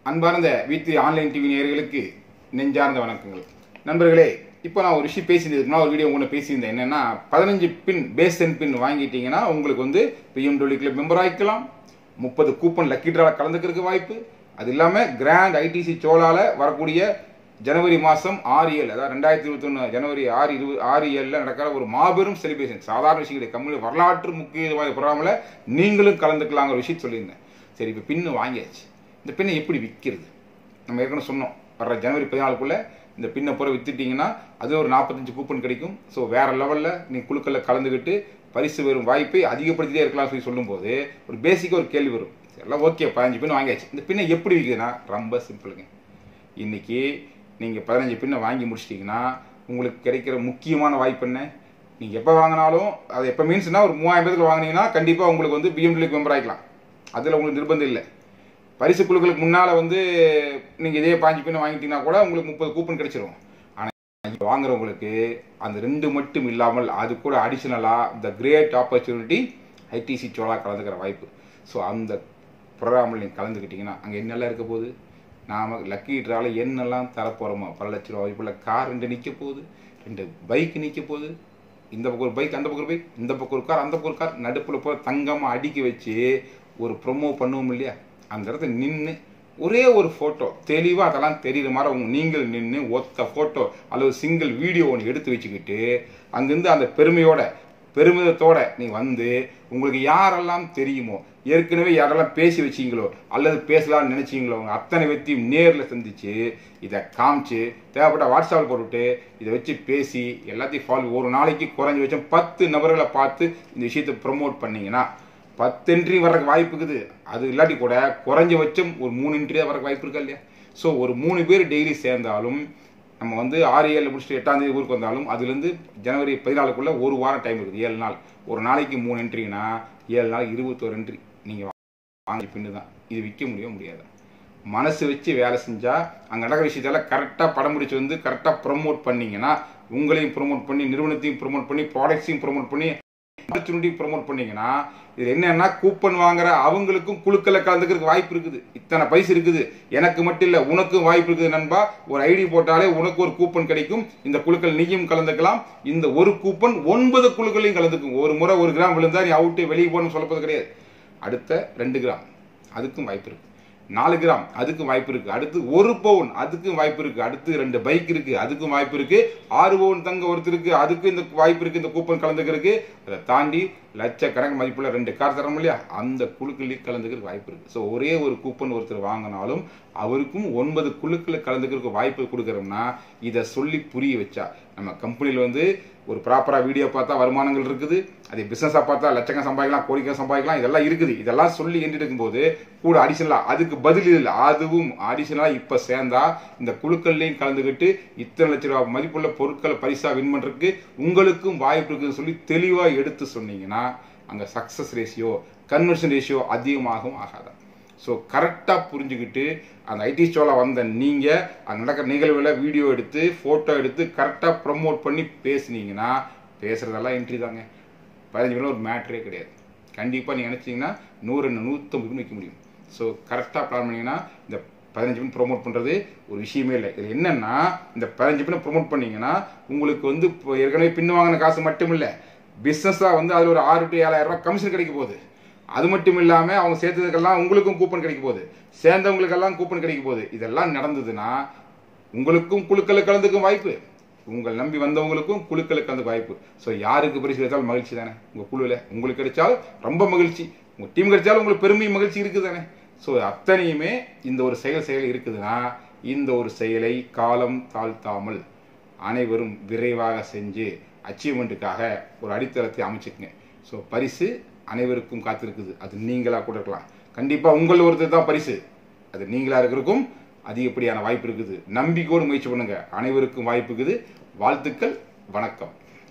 அன்பார்ந்த வீட்டு online TV நேயர்களுக்கு நெஞ்சார்ந்த வணக்கங்கள் நண்பர்களே இப்போ நான் ஒரு விஷயம் பேசியிருந்தேன் ஒரு வீடியோ உங்களை பேசியிருந்தேன் என்னன்னா பதினஞ்சு பின் பேசன் பின் வாங்கிட்டீங்கன்னா உங்களுக்கு வந்து பிஎம்டபிள்யூ கிளப் மெம்பர் ஆகிக்கலாம் முப்பது கூப்பன் லக்கி ட்ரால கலந்துக்கிறதுக்கு வாய்ப்பு அது இல்லாமல் கிராண்ட் ஐடிசி சோலால வரக்கூடிய ஜனவரி மாதம் ஆறு ஏழு அதாவது ரெண்டாயிரத்தி இருபத்தொன்று ஜனவரி ஆறு இருபது ஆறு ஏழில் நடக்கிற ஒரு மாபெரும் செலிப்ரேஷன் சாதாரண விஷயம் கிடையாது கம்மி வரலாற்று முக்கியமான ப்ரோக்ராமில் நீங்களும் கலந்துக்கலாங்கிற விஷயம் சொல்லியிருந்தேன் சரி இப்போ பின்னு வாங்கியாச்சு இந்த பின்னை எப்படி விற்கிறது நம்ம ஏற்கனவே சொன்னோம் வர்ற ஜனவரி பதினாலுக்குள்ளே இந்த பின்னை பூரா வித்துட்டீங்கன்னா அது ஒரு நாற்பத்தஞ்சு கூப்பன் கிடைக்கும் ஸோ வேற லெவலில் நீங்கள் குழுக்களில் கலந்துக்கிட்டு பரிசு வரும் வாய்ப்பை அதிகப்படுத்திட்டே இருக்கலாம் சொல்லி சொல்லும்போது ஒரு பேசிக்காக ஒரு கேள்வி வரும் எல்லாம் ஓகே பதினஞ்சு பின் வாங்கியாச்சு இந்த பின்னை எப்படி விற்குதுன்னா ரொம்ப சிம்பிளுங்க இன்னைக்கு நீங்கள் பதினஞ்சு பின்னை வாங்கி முடிச்சிட்டிங்கன்னா உங்களுக்கு கிடைக்கிற முக்கியமான வாய்ப்பு என்ன நீங்கள் எப்போ வாங்கினாலும் அது எப்போ மீன்ஸ்னா ஒரு மூவாயிரம் பேருக்கு வாங்கினீங்கன்னா கண்டிப்பாக உங்களுக்கு வந்து பிஎம்டபிள்யூக்கு மெம்பர் ஆகிக்கலாம் அதில் உங்களுக்கு நிர்பந்தம் இல்லை பரிசு குழுக்களுக்கு முன்னால் வந்து நீங்கள் இதே பாஞ்சு பின்னை வாங்கிட்டீங்கன்னா கூட உங்களுக்கு முப்பது கூப்பன் கிடைச்சிரும் ஆனால் வாங்குறவங்களுக்கு அந்த ரெண்டு மட்டும் இல்லாமல் அது கூட அடிஷ்னலாக the great opportunity ITC Chola கலந்துக்கிற வாய்ப்பு ஸோ அந்த ப்ரோக்ராமில் நீங்கள் கலந்துக்கிட்டிங்கன்னா அங்கே என்னெல்லாம் இருக்க போகுது நாம் லக்கி ட்ரால என்னெல்லாம் தரப்போகிறோமோ பல லட்ச ரூபா வாய்ப்புள்ள கார் ரெண்டு நிற்க போகுது ரெண்டு பைக் நிற்க போகுது இந்த பக்கம் ஒரு பைக் அந்த பக்கம் ஒரு பைக் இந்த பக்கம் ஒரு கார் அந்த பக்கம் ஒரு கார் நடுப்பில் போய் தங்கமாக அடுக்கி வச்சு ஒரு ப்ரொமோ பண்ணுவோம் இல்லையா அந்த இடத்துல நின்று ஒரே ஒரு ஃபோட்டோ தெளிவாக அதெல்லாம் தெரியுற மாதிரி உங்க நீங்கள் நின்று ஒத்த ஃபோட்டோ அல்லது சிங்கிள் வீடியோ ஒன்று எடுத்து வச்சுக்கிட்டு அங்கேருந்து அந்த பெருமையோட பெருமிதத்தோட நீ வந்து உங்களுக்கு யாரெல்லாம் தெரியுமோ ஏற்கனவே யாரெல்லாம் பேசி வச்சீங்களோ அல்லது பேசலாம்னு நினைச்சீங்களோ அவங்க அத்தனை வெத்தியும் நேரில் சந்திச்சு இதை காமிச்சு தேவைப்பட்ட வாட்ஸ்அப்பில் போட்டுவிட்டு இதை வச்சு பேசி எல்லாத்தையும் ஃபாலோ ஒரு நாளைக்கு குறைஞ்சி வச்சோம் பத்து நபர்களை பார்த்து இந்த விஷயத்தை ப்ரொமோட் பண்ணீங்கன்னா பத்து என்ட்ரி வர்றதுக்கு வாய்ப்பு இருக்குது அது இல்லாட்டி கூட குறைஞ்சபட்சம் ஒரு மூணு என்ட்ரி தான் வர்றதுக்கு வாய்ப்பு இருக்கா இல்லையா ஸோ ஒரு மூணு பேர் டெய்லி சேர்ந்தாலும் நம்ம வந்து ஆறு ஏழு முடிச்சுட்டு எட்டாம் தேதி ஊருக்கு வந்தாலும் அதுலேருந்து ஜனவரி பதினாலுக்குள்ள ஒரு வாரம் டைம் இருக்குது ஏழு நாள் ஒரு நாளைக்கு மூணு என்ட்ரினா ஏழு நாள் இருபத்தோரு என்ட்ரி நீங்கள் வாங்கி பின்னு தான் இது விற்க முடியும் முடியாது மனசு வச்சு வேலை செஞ்சால் அங்கே நடக்கிற விஷயத்தெல்லாம் கரெக்டாக படம் பிடிச்சி வந்து கரெக்டாக ப்ரொமோட் பண்ணீங்கன்னா உங்களையும் ப்ரொமோட் பண்ணி நிறுவனத்தையும் ப்ரொமோட் பண்ணி ப்ராடக்ட்ஸையும் ப்ரொமோட் பண்ணி ஆப்பர்ச்சுனிட்டி ப்ரொமோட் பண்ணீங்கன்னா இது என்னன்னா கூப்பன் வாங்குற அவங்களுக்கும் குழுக்களை கலந்துக்கிறதுக்கு வாய்ப்பு இருக்குது இத்தனை பைசு இருக்குது எனக்கு மட்டும் இல்லை உனக்கும் வாய்ப்பு இருக்குது நண்பா ஒரு ஐடி போட்டாலே உனக்கு ஒரு கூப்பன் கிடைக்கும் இந்த குழுக்கள் நீயும் கலந்துக்கலாம் இந்த ஒரு கூப்பன் ஒன்பது குழுக்களையும் கலந்துக்கும் ஒரு முறை ஒரு கிராம் விழுந்தா நீ அவுட்டு வெளியே போகணும்னு சொல்லப்போது கிடையாது அடுத்த ரெண்டு கிராம் அதுக்கும் வாய்ப்பு இருக்கு நாலு கிராம் அதுக்கும் வாய்ப்பு இருக்கு அடுத்து ஒரு பவுன் அதுக்கும் வாய்ப்பு இருக்கு அடுத்து ரெண்டு பைக் இருக்கு அதுக்கும் வாய்ப்பு இருக்கு ஆறு பவுன் தங்க ஒருத்தருக்கு அதுக்கு இந்த வாய்ப்பு இருக்கு இந்த கூப்பன் கலந்துக்கிறதுக்கு அதை தாண்டி லட்சக்கணக்கு மதிப்புள்ள ரெண்டு கார் தரோம் இல்லையா அந்த குழுக்களில் கலந்துக்கிறதுக்கு வாய்ப்பு இருக்கு ஸோ ஒரே ஒரு கூப்பன் ஒருத்தர் வாங்கினாலும் அவருக்கும் ஒன்பது குழுக்களில் கலந்துக்கிறதுக்கு வாய்ப்பு கொடுக்குறோம்னா இதை சொல்லி புரிய வச்சா நம்ம கம்பெனியில் வந்து ஒரு ப்ராப்பராக வீடியோ பார்த்தா வருமானங்கள் இருக்குது அதே பிஸ்னஸாக பார்த்தா லட்சக்கம் சம்பாதிக்கலாம் கோடிக்கம் சம்பாதிக்கலாம் இதெல்லாம் இருக்குது இதெல்லாம் சொல்லி எண்ணிட்டு இருக்கும்போது கூட அடிஷனலாக அதுக்கு பதில் இல்லை அதுவும் அடிஷனலாக இப்போ சேர்ந்தா இந்த குழுக்கள்லையும் கலந்துக்கிட்டு இத்தனை லட்ச ரூபா மதிப்புள்ள பொருட்களை பரிசாக வின் பண்ணுறதுக்கு உங்களுக்கும் வாய்ப்பு இருக்குதுன்னு சொல்லி தெளிவாக எடுத்து சொன்னீங்கன்னா அங்கே சக்ஸஸ் ரேஷியோ கன்வர்ஷன் ரேஷியோ அதிகமாகவும் ஆகாதான் ஸோ கரெக்டாக புரிஞ்சுக்கிட்டு அந்த ஐடி ஷோவில் வந்த நீங்கள் அங்கே நடக்கிற நிகழ்வில் வீடியோ எடுத்து ஃபோட்டோ எடுத்து கரெக்டாக ப்ரொமோட் பண்ணி பேசுனீங்கன்னா பேசுகிறதெல்லாம் என்ட்ரி தாங்க பதினஞ்சு மணி ஒரு மேட்ரே கிடையாது கண்டிப்பாக நீங்கள் நினச்சிங்கன்னா நூறு நூற்றம்பது வைக்க முடியும் ஸோ கரெக்டாக பிளான் பண்ணிங்கன்னா இந்த பதினஞ்சு பின் ப்ரொமோட் பண்ணுறது ஒரு விஷயமே இல்லை இது என்னென்னா இந்த பதினஞ்சு பின்னை ப்ரொமோட் பண்ணீங்கன்னா உங்களுக்கு வந்து இப்போ ஏற்கனவே பின் வாங்கின காசு மட்டும் இல்லை பிஸ்னஸாக வந்து அதில் ஒரு ஆறு டு ஏழாயிரம் ரூபாய் கமிஷன் கிடைக்க போகுது அது மட்டும் இல்லாமல் அவங்க சேர்த்ததுக்கெல்லாம் உங்களுக்கும் கூப்பன் கிடைக்க போகுது சேர்ந்தவங்களுக்கெல்லாம் கூப்பன் கிடைக்க போகுது இதெல்லாம் நடந்ததுன்னா உங்களுக்கும் குழுக்களை கலந்துக்கும் வாய்ப்பு உங்கள் நம்பி வந்தவங்களுக்கும் குழுக்களை கலந்து வாய்ப்பு ஸோ யாருக்கு பரிசு கிடைச்சாலும் மகிழ்ச்சி தானே உங்கள் குழுவில் உங்களுக்கு கிடைச்சாலும் ரொம்ப மகிழ்ச்சி உங்கள் டீம் கிடைச்சாலும் உங்களுக்கு பெருமை மகிழ்ச்சி இருக்குது தானே ஸோ அத்தனையுமே இந்த ஒரு செயல் செயல் இருக்குதுன்னா இந்த ஒரு செயலை காலம் தாழ்த்தாமல் அனைவரும் விரைவாக செஞ்சு அச்சீவ்மெண்ட்டுக்காக ஒரு அடித்தளத்தை அமைச்சுக்குங்க ஸோ பரிசு அனைவருக்கும் காத்திருக்குது அது நீங்களாக கூட இருக்கலாம் கண்டிப்பாக உங்கள் ஒருத்தர் தான் பரிசு அது நீங்களாக இருக்கிறதுக்கும் அதிகப்படியான வாய்ப்பு இருக்குது நம்பிக்கையோடு முயற்சி பண்ணுங்க அனைவருக்கும் வாய்ப்பு இருக்குது வாழ்த்துக்கள் வணக்கம்